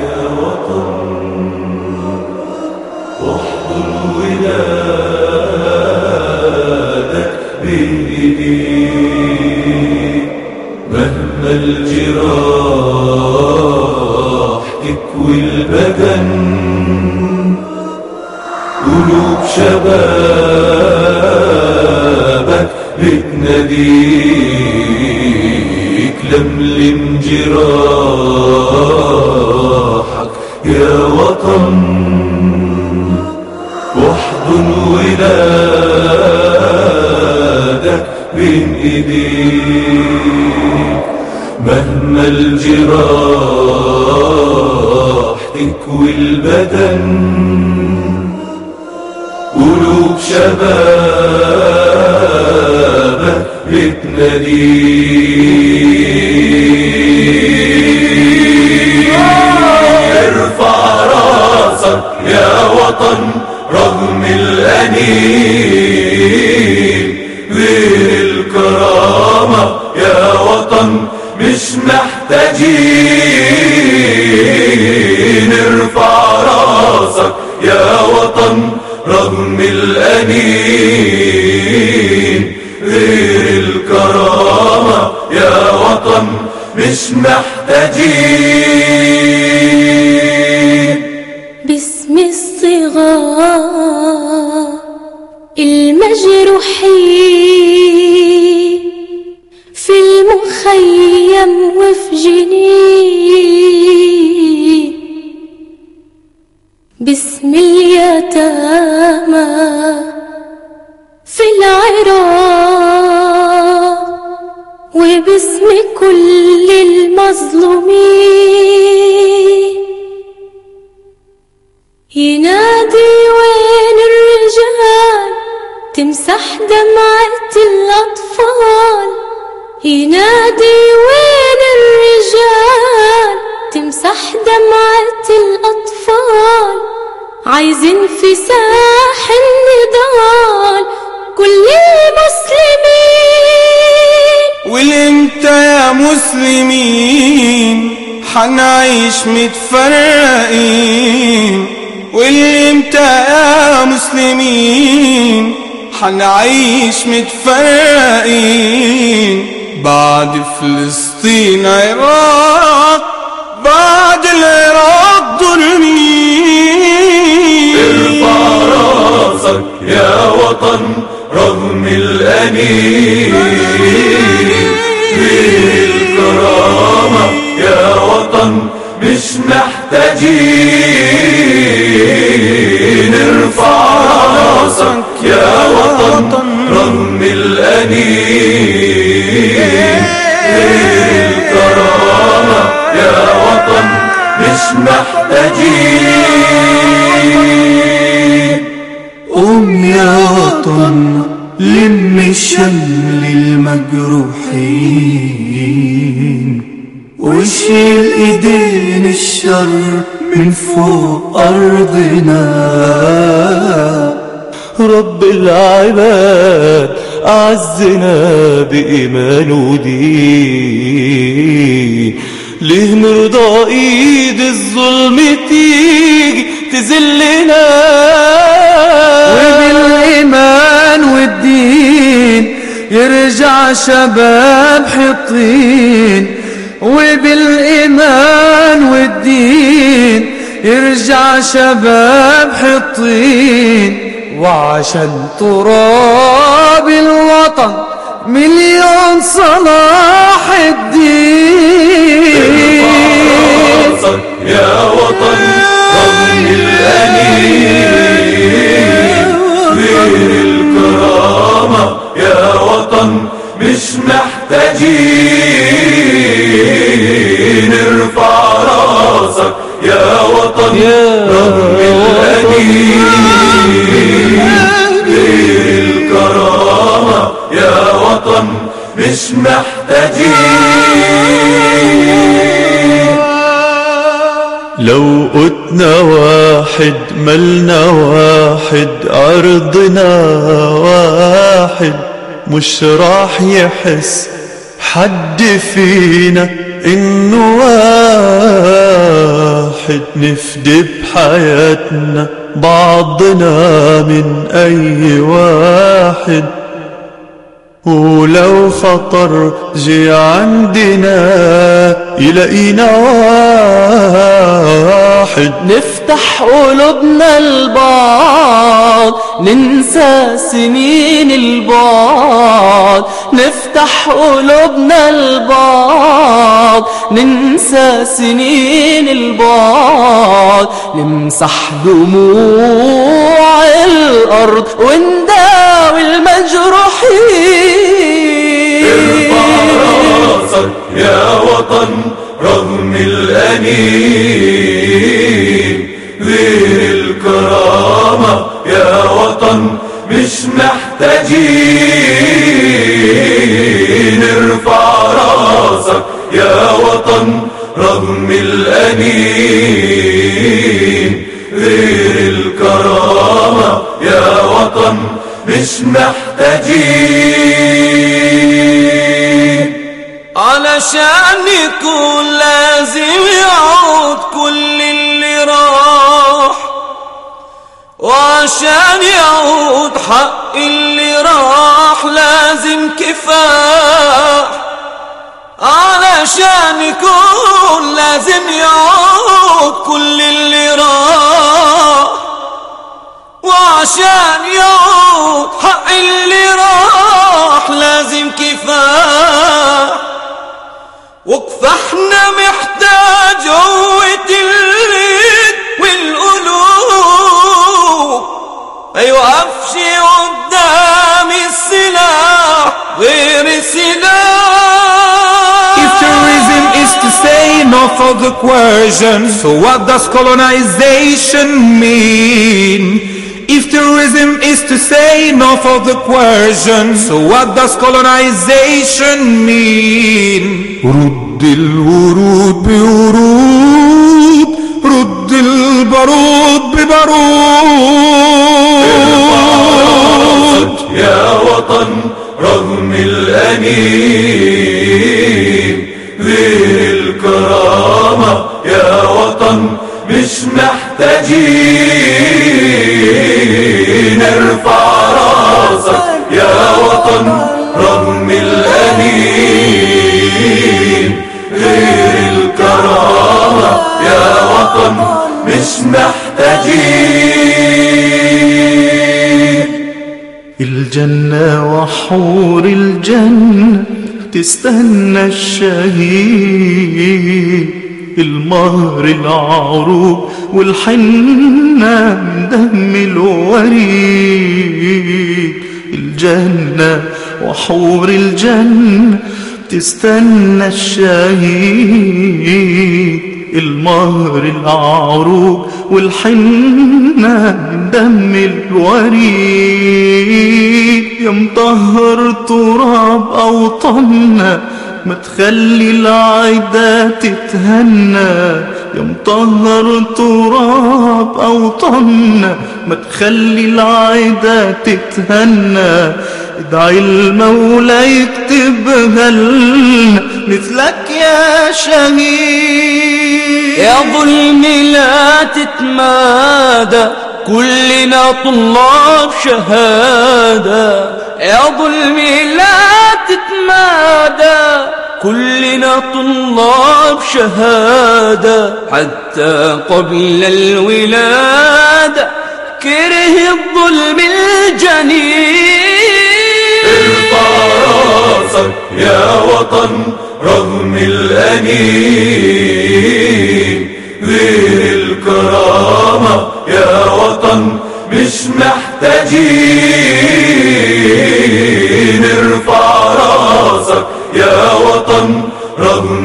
يا وطن واحضن ولادك بين ايديك مهما الجراح تكوي البدن قلوب شبابك بتناديك لملم جراحك يا وطن واحضن ولادك بين ايديك مهما الجراح تكوي البدن قلوب شبابك بتناديك ارفع راسك يا وطن رغم الأنين غير الكرامة يا وطن مش محتاجين ارفع راسك يا وطن رغم الأنين غير الكرامة يا وطن مش محتاجين باسم الصغار المجروحين في المخيم وفي جنين باسم اليتامى في العراق وباسم كل المظلومين ينادي وين الرجال تمسح دمعة الأطفال ينادي وين الرجال تمسح دمعة الأطفال عايزين في ساح النضال كل المسلمين والامتى يا مسلمين حنعيش متفرقين والامتى يا مسلمين حنعيش متفرقين بعد فلسطين عراق بعد العراق ظلمين ارفع راسك يا وطن رغم الأنين غير الكرامة يا وطن مش محتاجين ارفع راسك يا وطن رغم الأنين غير الكرامة يا وطن مش محتاجين قوم يا وطن لم شمل المجروحين وشيل ايدين الشر من فوق ارضنا رب العباد أعزنا بإيمان ودين ليه نرضى ايد الظلم تيجي تذلنا وبالإيمان والدين يرجع شباب حطين وبالإيمان والدين يرجع شباب حطين وعشان تراب الوطن مليون صلاح الدين راسك يا وطن رغم الأنين غير الكرامة يا وطن مش محتاجين ارفع راسك يا وطن رغم الأنين غير الكرامة يا وطن مش محتاجين لو قتنا واحد ملنا واحد أرضنا واحد مش راح يحس حد فينا إنه واحد واحد نفدي بحياتنا بعضنا من أي واحد ولو خطر جي عندنا يلاقينا واحد نفتح قلوبنا البعض ننسى سنين البعد نفتح قلوبنا البعض ننسى سنين البعد نمسح دموع الأرض ونداوي المجروحين راسك يا وطن رغم الأنين غير الكرامة يا وطن مش محتاجين ارفع راسك يا وطن رغم الأنين غير الكرامة يا وطن مش محتاجين علشان يكون لازم يعود كل اللي راح وعشان يعود حق اللي راح لازم كفاح علشان يكون لازم يعود كل اللي راح وعشان يعود حق اللي راح لازم كفاح وكفاحنا محتاج قوة اليد والقلوب ما يوقفش قدام السلاح غير If terrorism السلاح is to say no for the coercion, so what does colonization mean? If terrorism is to say no for the coercion, so what does colonization mean? رد الورود بورود رد البارود ببارود يا وطن رغم الأنين غير الكرامة يا وطن مش محتاجين ارفع راسك يا وطن رغم الأنين غير الكرامة يا وطن مش محتاجين الجنة وحور الجنة تستنى الشهيد المهر العروق والحنة من دم الوريد الجنة وحور الجنة تستنى الشهيد المهر العروق والحنة من دم الوريد يا مطهر تراب أوطاننا ما تخلي العدا تتهنى يا مطهر تراب أوطاننا ما تخلي العدا تتهنى ادعي المولى يكتبها لنا مثلك يا شهيد يا ظلم لا تتمادى كلنا طلاب شهادة يا ظلم لا تتمادى كلنا طلاب شهادة حتى قبل الولادة كره الظلم الجنين راسك يا وطن رغم الأنين غير الكرامة يا وطن مش محتاجين ارفع راسك يا وطن رغم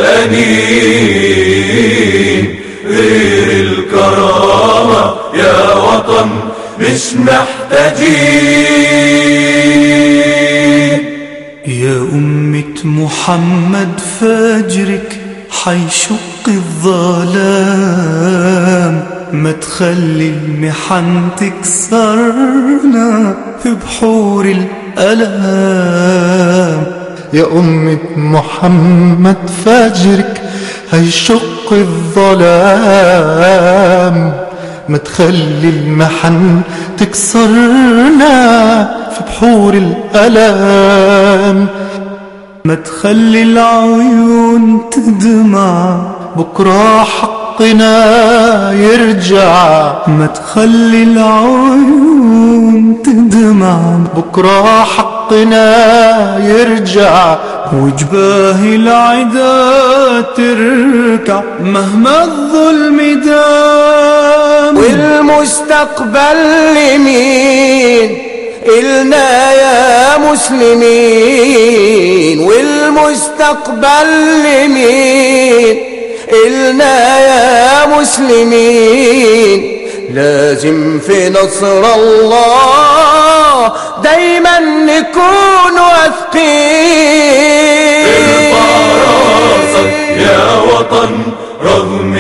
الأنين غير الكرامة يا وطن مش محتاجين يا أمة محمد فجرك حيشق الظلام ما تخلي المحن تكسرنا في بحور الألام يا أمة محمد فجرك هيشق الظلام ما تخلي المحن تكسرنا في بحور الألام ما تخلي العيون تدمع بكرة حقنا يرجع ما تخلي العيون تدمع بكرة حقنا يرجع وجباه العدا تركع مهما الظلم دام والمستقبل لمين إلنا يا مسلمين والمستقبل لمين إلنا يا مسلمين لازم في نصر الله دايما نكون واثقين ارفع راسك يا وطن رغم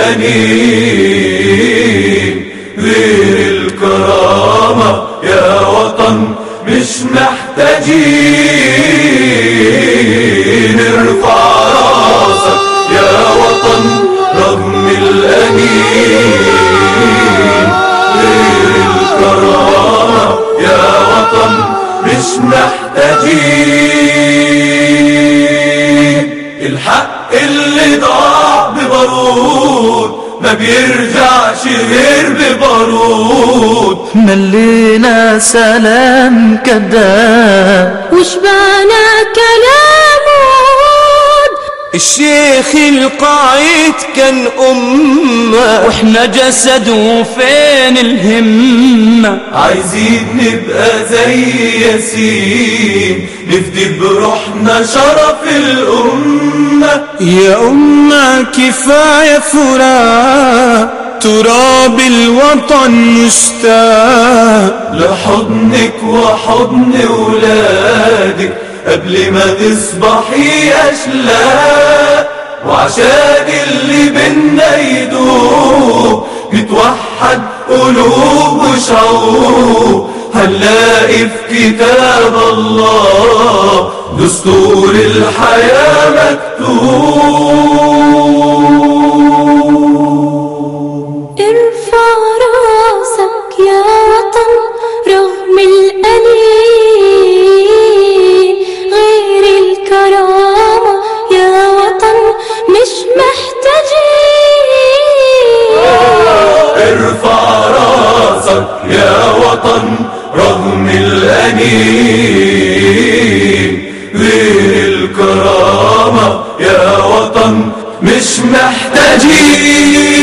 الأنين غير الكرامة يا وطن مش محتاجين ارفع راسك يا وطن رغم الأنين غير الكرامة يا وطن مش محتاجين الحق اللي ضاع ببارود ما بيرجعش غير ببارود ملينا سلام كذاب وشبعنا كلام ود الشيخ القايد كان أمة واحنا جسد وفين الهمة عايزين نبقى زي ياسين نفدي بروحنا شرف الأمة يا أمة كفاية فراق تراب الوطن مشتاق لحضنك وحضن ولادك قبل ما تصبحي أشلاء وعشان اللي بينا يدوب نتوحد قلوب وشعوب هنلاقي في كتاب الله دستور الحياة مكتوب ارفع راسك يا وطن رغم الأنين غير الكرامة يا وطن مش محتاجين ارفع راسك يا وطن رغم الأنين غير الكرامة يا وطن مش محتاجين